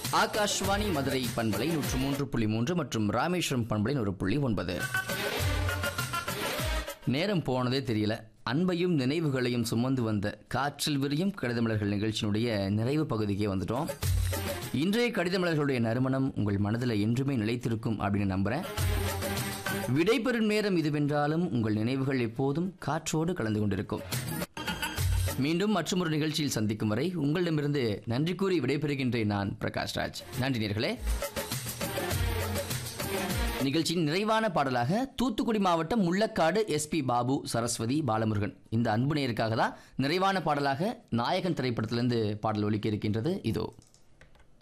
ஆகாஷ்வாணி மதுரை பண்பலை நூற்று மூன்று புள்ளி மூன்று மற்றும் ராமேஸ்வரம் பண்பலை நூறு புள்ளி ஒன்பது நேரம் போனதே தெரியல அன்பையும் நினைவுகளையும் சுமந்து வந்த காற்றில் விரியும் கடிதமலர்கள் நிகழ்ச்சியினுடைய நிறைவு பகுதிக்கே வந்துட்டோம் இன்றைய கடிதமலர்களுடைய நறுமணம் உங்கள் மனதில் என்றுமே நிலைத்திருக்கும் அப்படின்னு நம்புகிறேன் விடைபெறும் நேரம் இதுவென்றாலும் உங்கள் நினைவுகள் எப்போதும் காற்றோடு கலந்து கொண்டிருக்கும் மீண்டும் மற்றொரு நிகழ்ச்சியில் சந்திக்கும் வரை உங்களிடமிருந்து நன்றி கூறி விடைபெறுகின்றேன் நான் பிரகாஷ் ராஜ் நன்றி நேர்களே நிகழ்ச்சியின் நிறைவான பாடலாக தூத்துக்குடி மாவட்டம் முள்ளக்காடு எஸ்பி பாபு சரஸ்வதி பாலமுருகன் இந்த அன்பு நேருக்காக தான் நிறைவான பாடலாக நாயகன் திரைப்படத்திலிருந்து பாடல் ஒலிக்க இருக்கின்றது இதோ